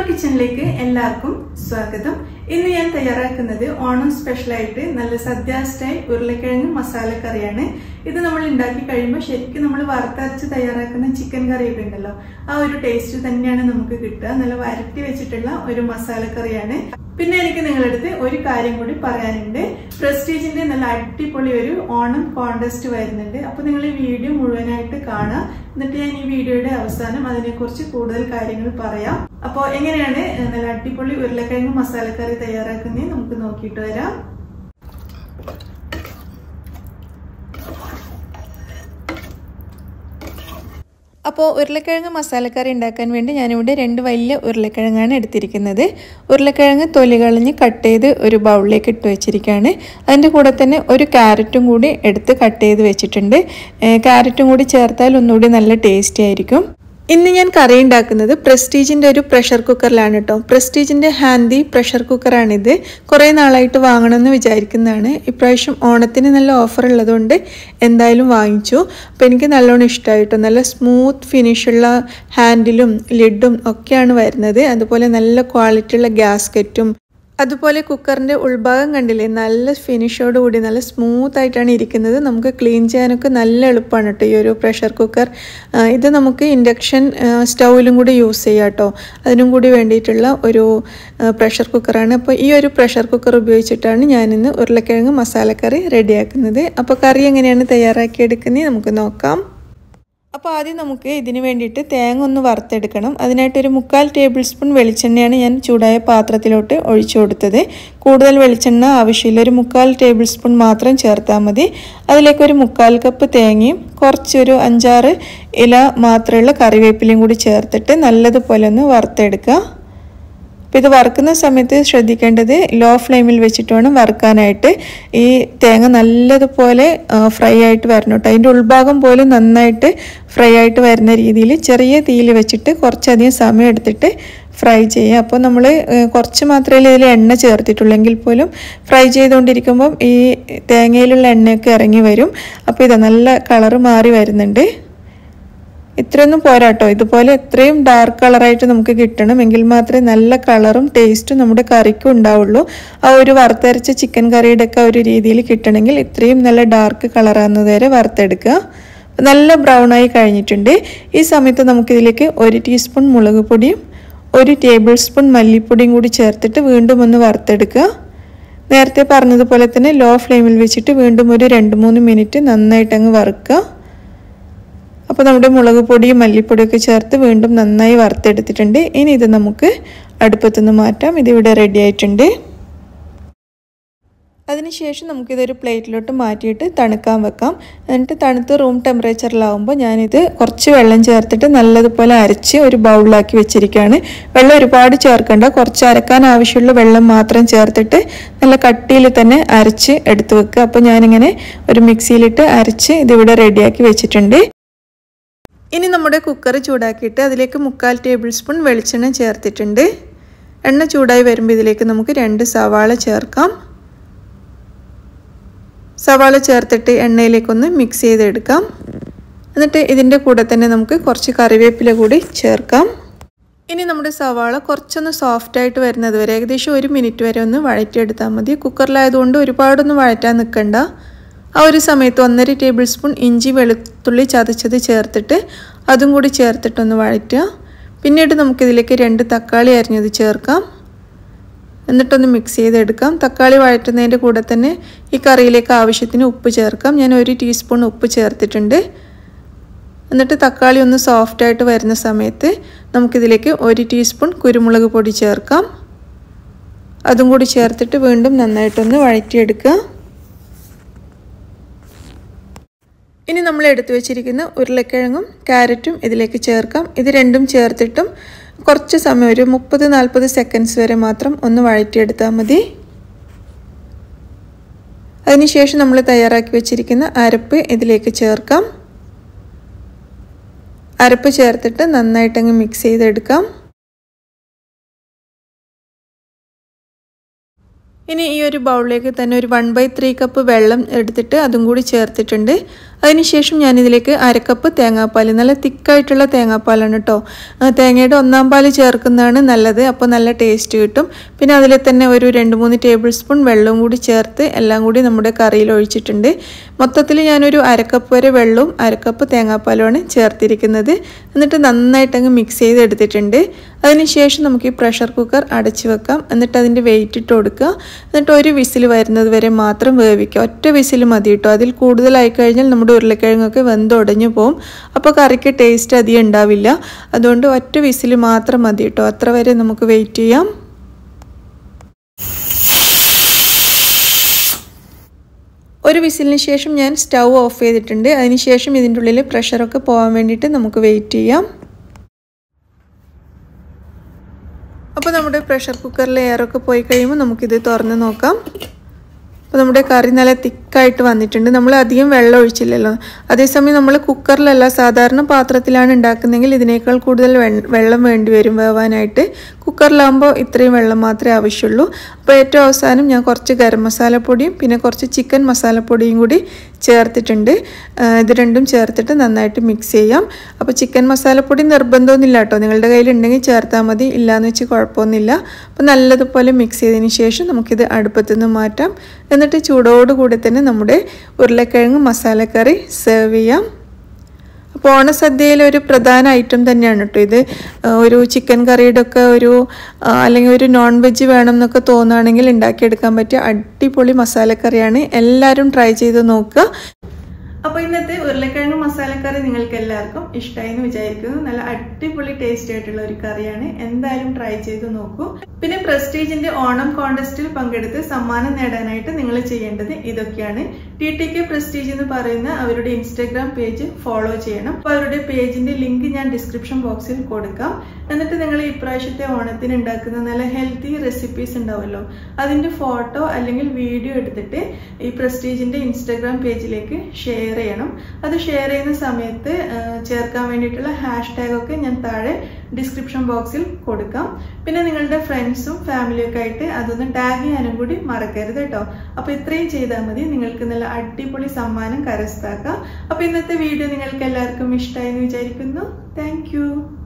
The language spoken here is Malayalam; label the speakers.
Speaker 1: കിച്ചണിലേക്ക് എല്ലാവർക്കും സ്വാഗതം ഇന്ന് ഞാൻ തയ്യാറാക്കുന്നത് ഓണം സ്പെഷ്യലായിട്ട് നല്ല സദ്യ സ്റ്റൈൽ ഉരുളക്കിഴങ്ങ് മസാല കറിയാണ് ഇത് നമ്മൾ ഉണ്ടാക്കി കഴിയുമ്പോൾ ശരിക്കും നമ്മൾ വറുത്തരച്ച് തയ്യാറാക്കുന്ന ചിക്കൻ കറിയൊക്കെ ഉണ്ടല്ലോ ആ ഒരു ടേസ്റ്റ് തന്നെയാണ് നമുക്ക് കിട്ടുക നല്ല വരട്ടി വെച്ചിട്ടുള്ള ഒരു മസാല കറിയാണ് പിന്നെ എനിക്ക് നിങ്ങളുടെ അടുത്ത് ഒരു കാര്യം കൂടി പറയാനുണ്ട് പ്രസ്റ്റീജിന്റെ നല്ല അടിപൊളി ഒരു ഓണം കോണ്ടസ്റ്റ് വരുന്നുണ്ട് അപ്പൊ നിങ്ങൾ ഈ വീഡിയോ മുഴുവനായിട്ട് കാണുക എന്നിട്ട് ഞാൻ ഈ വീഡിയോയുടെ അവസാനം അതിനെക്കുറിച്ച് കൂടുതൽ കാര്യങ്ങൾ പറയാം അപ്പോൾ എങ്ങനെയാണ് നല്ല അടിപൊളി ഉരുളക്കിഴങ്ങ് മസാലക്കറി തയ്യാറാക്കുന്നത് നമുക്ക് നോക്കിയിട്ട് വരാം അപ്പോൾ ഉരുളക്കിഴങ്ങ് മസാലക്കറി ഉണ്ടാക്കാൻ വേണ്ടി ഞാനിവിടെ രണ്ട് വലിയ ഉരുളക്കിഴങ്ങാണ് എടുത്തിരിക്കുന്നത് ഉരുളക്കിഴങ്ങ് തൊലി കളഞ്ഞ് കട്ട് ചെയ്ത് ഒരു ബൗളിലേക്ക് ഇട്ട് വെച്ചിരിക്കുകയാണ് അതിൻ്റെ കൂടെ തന്നെ ഒരു ക്യാരറ്റും കൂടി എടുത്ത് കട്ട് ചെയ്ത് വെച്ചിട്ടുണ്ട് ക്യാരറ്റും കൂടി ചേർത്താൽ ഒന്നുകൂടി നല്ല ടേസ്റ്റി ആയിരിക്കും ഇന്ന് ഞാൻ കറി ഉണ്ടാക്കുന്നത് പ്രസ്റ്റീജിൻ്റെ ഒരു പ്രഷർ കുക്കറിലാണ് കേട്ടോ പ്രസ്റ്റീജിൻ്റെ ഹാൻഡി പ്രഷർ കുക്കറാണിത് കുറേ നാളായിട്ട് വാങ്ങണമെന്ന് വിചാരിക്കുന്നതാണ് ഇപ്രാവശ്യം ഓണത്തിന് നല്ല ഓഫർ ഉള്ളതുകൊണ്ട് എന്തായാലും വാങ്ങിച്ചു അപ്പോൾ എനിക്ക് നല്ലോണം ഇഷ്ടമായിട്ടോ നല്ല സ്മൂത്ത് ഫിനിഷുള്ള ഹാൻഡിലും ലിഡും ഒക്കെയാണ് വരുന്നത് അതുപോലെ നല്ല ക്വാളിറ്റിയുള്ള ഗ്യാസ്കറ്റും അതുപോലെ കുക്കറിൻ്റെ ഉൾഭാഗം കണ്ടില്ലേ നല്ല ഫിനിഷോട് കൂടി നല്ല സ്മൂത്ത് ആയിട്ടാണ് ഇരിക്കുന്നത് നമുക്ക് ക്ലീൻ ചെയ്യാനൊക്കെ നല്ല എളുപ്പമാണ് കേട്ടോ ഈ ഒരു പ്രഷർ കുക്കർ ഇത് നമുക്ക് ഇൻഡക്ഷൻ സ്റ്റൗവിലും കൂടി യൂസ് ചെയ്യാം കേട്ടോ അതിനും കൂടി വേണ്ടിയിട്ടുള്ള ഒരു പ്രഷർ കുക്കറാണ് അപ്പോൾ ഈ ഒരു പ്രഷർ കുക്കർ ഉപയോഗിച്ചിട്ടാണ് ഞാനിന്ന് ഉരുളക്കിഴങ്ങ് മസാലക്കറി റെഡിയാക്കുന്നത് അപ്പോൾ കറി എങ്ങനെയാണ് തയ്യാറാക്കിയെടുക്കുന്നത് നമുക്ക് നോക്കാം അപ്പോൾ ആദ്യം നമുക്ക് ഇതിന് വേണ്ടിയിട്ട് തേങ്ങ ഒന്ന് വറുത്തെടുക്കണം അതിനായിട്ടൊരു മുക്കാൽ ടേബിൾ സ്പൂൺ വെളിച്ചെണ്ണയാണ് ഞാൻ ചൂടായ പാത്രത്തിലോട്ട് ഒഴിച്ചു കൊടുത്തത് കൂടുതൽ വെളിച്ചെണ്ണ ആവശ്യമില്ല ഒരു മുക്കാൽ ടേബിൾ സ്പൂൺ മാത്രം ചേർത്താൽ മതി അതിലേക്കൊരു മുക്കാൽ കപ്പ് തേങ്ങയും കുറച്ചൊരു അഞ്ചാറ് ഇല മാത്രമുള്ള കറിവേപ്പിലയും കൂടി ചേർത്തിട്ട് നല്ലതുപോലെ ഒന്ന് വറുത്തെടുക്കുക അപ്പോൾ ഇത് വറുക്കുന്ന സമയത്ത് ശ്രദ്ധിക്കേണ്ടത് ലോ ഫ്ലെയിമിൽ വെച്ചിട്ട് വേണം വറുക്കാനായിട്ട് ഈ തേങ്ങ നല്ലതുപോലെ ഫ്രൈ ആയിട്ട് വരണം കേട്ടോ അതിൻ്റെ ഉൾഭാഗം പോലും നന്നായിട്ട് ഫ്രൈ ആയിട്ട് വരുന്ന രീതിയിൽ ചെറിയ തീയിൽ വെച്ചിട്ട് കുറച്ചധികം സമയം എടുത്തിട്ട് ഫ്രൈ ചെയ്യുക അപ്പോൾ നമ്മൾ കുറച്ച് മാത്രമേ ഇതിൽ എണ്ണ ചേർത്തിട്ടുള്ളെങ്കിൽ പോലും ഫ്രൈ ചെയ്തുകൊണ്ടിരിക്കുമ്പം ഈ തേങ്ങയിലുള്ള എണ്ണയൊക്കെ ഇറങ്ങി വരും അപ്പോൾ ഇത് നല്ല കളറ് മാറി വരുന്നുണ്ട് ഇത്രയൊന്നും പോരാട്ടോ ഇതുപോലെ എത്രയും ഡാർക്ക് കളറായിട്ട് നമുക്ക് കിട്ടണം എങ്കിൽ മാത്രമേ നല്ല കളറും ടേസ്റ്റും നമ്മുടെ കറിക്കും ഉണ്ടാവുള്ളൂ ആ ഒരു വറുത്തരച്ച ചിക്കൻ കറിയുടെ ഒക്കെ ഒരു രീതിയിൽ കിട്ടണമെങ്കിൽ ഇത്രയും നല്ല ഡാർക്ക് കളറാകുന്നത് വരെ വറുത്തെടുക്കുക നല്ല ബ്രൗൺ ആയി കഴിഞ്ഞിട്ടുണ്ട് ഈ സമയത്ത് നമുക്കിതിലേക്ക് ഒരു ടീസ്പൂൺ മുളക് പൊടിയും ഒരു ടേബിൾ സ്പൂൺ മല്ലിപ്പൊടിയും കൂടി ചേർത്തിട്ട് വീണ്ടും ഒന്ന് വറുത്തെടുക്കുക നേരത്തെ പറഞ്ഞതുപോലെ തന്നെ ലോ ഫ്ലെയിമിൽ വെച്ചിട്ട് വീണ്ടും ഒരു രണ്ട് മൂന്ന് മിനിറ്റ് നന്നായിട്ട് അങ്ങ് വറുക്കുക അപ്പോൾ നമ്മുടെ മുളക് പൊടിയും മല്ലിപ്പൊടിയൊക്കെ ചേർത്ത് വീണ്ടും നന്നായി വറുത്തെടുത്തിട്ടുണ്ട് ഇനി ഇത് നമുക്ക് അടുപ്പത്തുനിന്ന് മാറ്റാം ഇതിവിടെ റെഡി ആയിട്ടുണ്ട് അതിനുശേഷം നമുക്കിതൊരു പ്ലേറ്റിലോട്ട് മാറ്റിയിട്ട് തണുക്കാൻ വെക്കാം എന്നിട്ട് തണുത്ത് റൂം ടെമ്പറേച്ചറിലാവുമ്പോൾ ഞാനിത് കുറച്ച് വെള്ളം ചേർത്തിട്ട് നല്ലതുപോലെ അരച്ച് ഒരു ബൗളിലാക്കി വെച്ചിരിക്കുകയാണ് വെള്ളം ഒരുപാട് ചേർക്കേണ്ട കുറച്ച് അരക്കാൻ ആവശ്യമുള്ള വെള്ളം മാത്രം ചേർത്തിട്ട് നല്ല കട്ടിയിൽ തന്നെ അരച്ച് എടുത്ത് വെക്കുക അപ്പോൾ ഞാനിങ്ങനെ ഒരു മിക്സിയിലിട്ട് അരച്ച് ഇതിവിടെ റെഡിയാക്കി വെച്ചിട്ടുണ്ട് ഇനി നമ്മുടെ കുക്കർ ചൂടാക്കിയിട്ട് അതിലേക്ക് മുക്കാൽ ടേബിൾ സ്പൂൺ വെളിച്ചെണ്ണ ചേർത്തിട്ടുണ്ട് എണ്ണ ചൂടായി വരുമ്പോൾ ഇതിലേക്ക് നമുക്ക് രണ്ട് സവാള ചേർക്കാം സവാള ചേർത്തിട്ട് എണ്ണയിലേക്കൊന്ന് മിക്സ് ചെയ്തെടുക്കാം എന്നിട്ട് ഇതിൻ്റെ കൂടെ തന്നെ നമുക്ക് കുറച്ച് കറിവേപ്പില കൂടി ചേർക്കാം ഇനി നമ്മുടെ സവാള കുറച്ചൊന്ന് സോഫ്റ്റ് ആയിട്ട് വരുന്നത് വരെ ഏകദേശം ഒരു മിനിറ്റ് വരെ ഒന്ന് വഴറ്റിയെടുത്താൽ മതി കുക്കറിലായതുകൊണ്ട് ഒരുപാടൊന്നും വഴറ്റാൻ നിൽക്കണ്ട ആ ഒരു സമയത്ത് ഒന്നര ടേബിൾ സ്പൂൺ ഇഞ്ചി വെളുത്തുള്ളി ചതച്ചത് ചേർത്തിട്ട് അതും കൂടി ചേർത്തിട്ടൊന്ന് വഴറ്റുക പിന്നീട് നമുക്കിതിലേക്ക് രണ്ട് തക്കാളി അരിഞ്ഞത് ചേർക്കാം എന്നിട്ടൊന്ന് മിക്സ് ചെയ്തെടുക്കാം തക്കാളി വഴറ്റുന്നതിൻ്റെ കൂടെ തന്നെ ഈ കറിയിലേക്ക് ആവശ്യത്തിന് ഉപ്പ് ചേർക്കാം ഞാൻ ഒരു ടീസ്പൂൺ ഉപ്പ് ചേർത്തിട്ടുണ്ട് എന്നിട്ട് തക്കാളി ഒന്ന് സോഫ്റ്റായിട്ട് വരുന്ന സമയത്ത് നമുക്കിതിലേക്ക് ഒരു ടീസ്പൂൺ കുരുമുളക് പൊടി ചേർക്കാം അതും കൂടി ചേർത്തിട്ട് വീണ്ടും നന്നായിട്ടൊന്ന് വഴറ്റിയെടുക്കുക ഇനി നമ്മൾ എടുത്തു വെച്ചിരിക്കുന്ന ഉരുളക്കിഴങ്ങും ക്യാരറ്റും ഇതിലേക്ക് ചേർക്കാം ഇത് രണ്ടും ചേർത്തിട്ടും കുറച്ച് സമയം ഒരു മുപ്പത് നാൽപ്പത് സെക്കൻഡ്സ് വരെ മാത്രം ഒന്ന് വഴറ്റിയെടുത്താൽ മതി അതിനുശേഷം നമ്മൾ തയ്യാറാക്കി വെച്ചിരിക്കുന്ന അരപ്പ് ഇതിലേക്ക് ചേർക്കാം അരപ്പ് ചേർത്തിട്ട് നന്നായിട്ടങ്ങ് മിക്സ് ചെയ്തെടുക്കാം ഇനി ഈ ഒരു ബൗളിലേക്ക് തന്നെ ഒരു വൺ ബൈ ത്രീ കപ്പ് വെള്ളം എടുത്തിട്ട് അതും കൂടി ചേർത്തിട്ടുണ്ട് അതിനുശേഷം ഞാനിതിലേക്ക് അരക്കപ്പ് തേങ്ങാപ്പാൽ നല്ല തിക്കായിട്ടുള്ള തേങ്ങാപ്പാലാണ് കേട്ടോ തേങ്ങയുടെ ഒന്നാം പാൽ ചേർക്കുന്നതാണ് നല്ലത് അപ്പോൾ നല്ല ടേസ്റ്റ് കിട്ടും പിന്നെ അതിൽ തന്നെ ഒരു രണ്ട് മൂന്ന് ടേബിൾ സ്പൂൺ വെള്ളവും കൂടി ചേർത്ത് എല്ലാം കൂടി നമ്മുടെ കറിയിൽ ഒഴിച്ചിട്ടുണ്ട് മൊത്തത്തിൽ ഞാനൊരു അരക്കപ്പ് വരെ വെള്ളവും അരക്കപ്പ് തേങ്ങാപ്പാലുമാണ് ചേർത്തിരിക്കുന്നത് എന്നിട്ട് നന്നായിട്ട് അങ്ങ് മിക്സ് ചെയ്തെടുത്തിട്ടുണ്ട് അതിനുശേഷം നമുക്ക് ഈ പ്രഷർ കുക്കർ അടച്ചു വെക്കാം എന്നിട്ട് അതിൻ്റെ വെയിറ്റ് ഇട്ട് കൊടുക്കുക എന്നിട്ട് ഒരു വിസിൽ വരുന്നത് വരെ മാത്രം വേവിക്കുക ഒറ്റ വിസിൽ മതി കേട്ടോ അതിൽ കൂടുതലായി കഴിഞ്ഞാൽ നമ്മുടെ ഉരുളക്കിഴങ്ങൊക്കെ വെന്തുടഞ്ഞു പോകും അപ്പോൾ കറിക്ക് ടേസ്റ്റ് അധികം ഉണ്ടാവില്ല അതുകൊണ്ട് ഒറ്റ വിസിൽ മാത്രം മതി കേട്ടോ അത്ര വരെ നമുക്ക് വെയിറ്റ് ചെയ്യാം ഒരു വിസിലിന് ശേഷം ഞാൻ സ്റ്റൗ ഓഫ് ചെയ്തിട്ടുണ്ട് അതിനുശേഷം ഇതിൻ്റെ ഉള്ളിൽ പ്രഷറൊക്കെ പോകാൻ വേണ്ടിയിട്ട് നമുക്ക് വെയിറ്റ് ചെയ്യാം അപ്പോൾ നമ്മുടെ പ്രഷർ കുക്കറിൽ എയറൊക്കെ പോയി കഴിയുമ്പോൾ നമുക്കിത് തുറന്ന് നോക്കാം അപ്പോൾ നമ്മുടെ കറി നല്ല തിക്കായിട്ട് വന്നിട്ടുണ്ട് നമ്മൾ അധികം വെള്ളം ഒഴിച്ചില്ലല്ലോ അതേസമയം നമ്മൾ കുക്കറിലല്ല സാധാരണ പാത്രത്തിലാണ് ഉണ്ടാക്കുന്നതെങ്കിൽ ഇതിനേക്കാൾ കൂടുതൽ വെള്ളം വേണ്ടി വരും വേവാനായിട്ട് കുക്കറിലാകുമ്പോൾ ഇത്രയും വെള്ളം മാത്രമേ ആവശ്യമുള്ളൂ അപ്പോൾ ഏറ്റവും അവസാനം ഞാൻ കുറച്ച് ഗരം മസാലപ്പൊടിയും പിന്നെ കുറച്ച് ചിക്കൻ മസാലപ്പൊടിയും കൂടി ചേർത്തിട്ടുണ്ട് ഇത് രണ്ടും ചേർത്തിട്ട് നന്നായിട്ട് മിക്സ് ചെയ്യാം അപ്പോൾ ചിക്കൻ മസാലപ്പൊടി നിർബന്ധമൊന്നുമില്ല കേട്ടോ നിങ്ങളുടെ കയ്യിലുണ്ടെങ്കിൽ ചേർത്താൽ മതി ഇല്ലയെന്ന് വെച്ച് കുഴപ്പമൊന്നുമില്ല അപ്പോൾ നല്ലതുപോലെ മിക്സ് ചെയ്തതിന് ശേഷം നമുക്കിത് അടുപ്പത്തു നിന്ന് മാറ്റാം എന്നിട്ട് ചൂടോടുകൂടി തന്നെ നമ്മുടെ ഉരുളക്കിഴങ്ങ് മസാലക്കറി സെർവ് ചെയ്യാം അപ്പോൾ ഓണസദ്യയിൽ ഒരു പ്രധാന ഐറ്റം തന്നെയാണ് കേട്ടോ ഇത് ഒരു ചിക്കൻ കറിയുടെ ഒക്കെ ഒരു അല്ലെങ്കിൽ ഒരു നോൺ വെജ് വേണം എന്നൊക്കെ തോന്നുകയാണെങ്കിൽ ഉണ്ടാക്കിയെടുക്കാൻ പറ്റിയ അടിപൊളി മസാലക്കറിയാണ് എല്ലാവരും ട്രൈ ചെയ്ത് നോക്കുക അപ്പോൾ ഇന്നത്തെ ഉരുളക്കിഴങ്ങ് മസാലക്കറി നിങ്ങൾക്ക് എല്ലാവർക്കും ഇഷ്ടമായി എന്ന് വിചാരിക്കുന്നു നല്ല അടിപൊളി ടേസ്റ്റ് ആയിട്ടുള്ള ഒരു കറിയാണ് എന്തായാലും ട്രൈ ചെയ്ത് നോക്കൂ പിന്നെ പ്രസ്റ്റീജിന്റെ ഓണം കോണ്ടസ്റ്റിൽ പങ്കെടുത്ത് സമ്മാനം നേടാനായിട്ട് നിങ്ങൾ ചെയ്യേണ്ടത് ഇതൊക്കെയാണ് ടി ടി കെ പ്രസ്റ്റീജ് എന്ന് പറയുന്ന അവരുടെ ഇൻസ്റ്റാഗ്രാം പേജ് ഫോളോ ചെയ്യണം അപ്പോൾ അവരുടെ പേജിന്റെ ലിങ്ക് ഞാൻ ഡിസ്ക്രിപ്ഷൻ ബോക്സിൽ കൊടുക്കാം എന്നിട്ട് നിങ്ങൾ ഇപ്രാവശ്യത്തെ ഓണത്തിന് ഉണ്ടാക്കുന്ന നല്ല ഹെൽത്തി റെസിപ്പീസ് ഉണ്ടാവുമല്ലോ അതിന്റെ ഫോട്ടോ അല്ലെങ്കിൽ വീഡിയോ എടുത്തിട്ട് ഈ പ്രസ്റ്റീജിന്റെ ഇൻസ്റ്റാഗ്രാം പേജിലേക്ക് ഷെയർ ചെയ്യണം അത് ഷെയർ ചെയ്യുന്ന സമയത്ത് ചേർക്കാൻ വേണ്ടിയിട്ടുള്ള ഹാഷ് ടാഗ് ഒക്കെ ഞാൻ താഴെ ഡിസ്ക്രിപ്ഷൻ ബോക്സിൽ കൊടുക്കാം പിന്നെ നിങ്ങളുടെ ഫ്രണ്ട്സും ഫാമിലിയും ഒക്കെ ആയിട്ട് അതൊന്ന് ടാഗ് ചെയ്യാനും കൂടി മറക്കരുത് കേട്ടോ അപ്പോൾ ഇത്രയും ചെയ്താൽ മതി നിങ്ങൾക്ക് നല്ല അടിപൊളി സമ്മാനം കരസ്ഥാക്കാം അപ്പോൾ ഇന്നത്തെ വീഡിയോ നിങ്ങൾക്ക് എല്ലാവർക്കും ഇഷ്ടമായി എന്ന് വിചാരിക്കുന്നു താങ്ക്